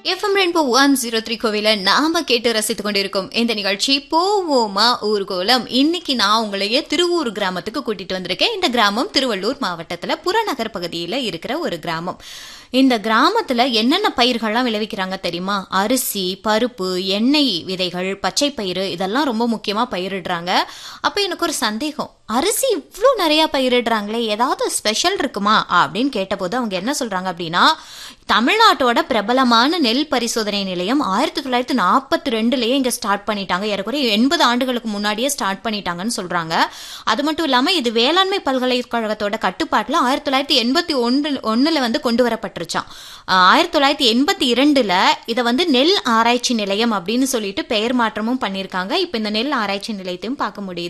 FM rainbow one zero three கோவில நாம கேட்டு ரசித்துக் கொண்டிருக்கோம் இந்த நிகழ்ச்சி போவோமா ஊர்கோலம் இன்னைக்கு நான் உங்களையே திருவூர் கிராமத்துக்கு கூட்டிட்டு வந்திருக்கேன் இந்த கிராமம் திருவள்ளூர் மாவட்டத்துல புறநகர் பகுதியில இருக்கிற ஒரு கிராமம் இந்த கிராமத்துல என்னென்ன பயிர்கள்லாம் விளைவிக்கிறாங்க தெரியுமா அரிசி பருப்பு எண்ணெய் விதைகள் பச்சை பயிறு இதெல்லாம் ரொம்ப முக்கியமா பயிரிடுறாங்க அப்ப எனக்கு ஒரு சந்தேகம் அரிசி இவ்வளோ நிறைய பயிரிடுறாங்களே ஏதாவது ஸ்பெஷல் இருக்குமா அப்படின்னு கேட்டபோது அவங்க என்ன சொல்றாங்க அப்படின்னா தமிழ்நாட்டோட பிரபலமான நெல் பரிசோதனை நிலையம் ஆயிரத்தி தொள்ளாயிரத்தி நாற்பத்தி ரெண்டுலயே இங்க ஸ்டார்ட் பண்ணிட்டாங்க ஏறக்குறைய எண்பது ஆண்டுகளுக்கு முன்னாடியே ஸ்டார்ட் பண்ணிட்டாங்கன்னு சொல்றாங்க அது மட்டும் இல்லாம இது வேளாண்மை பல்கலைக்கழகத்தோட கட்டுப்பாட்டுல ஆயிரத்தி தொள்ளாயிரத்தி எண்பத்தி ஒன்று ஒண்ணுல வந்து கொண்டு வரப்பட்டுருச்சான் ஆயிரத்தி தொள்ளாயிரத்தி எண்பத்தி இரண்டுல இதை வந்து நெல் ஆராய்ச்சி நிலையம் அப்படின்னு சொல்லிட்டு பெயர் மாற்றமும் பண்ணியிருக்காங்க இப்ப இந்த நெல் ஆராய்ச்சி நிலையத்தையும் பார்க்க முடியுது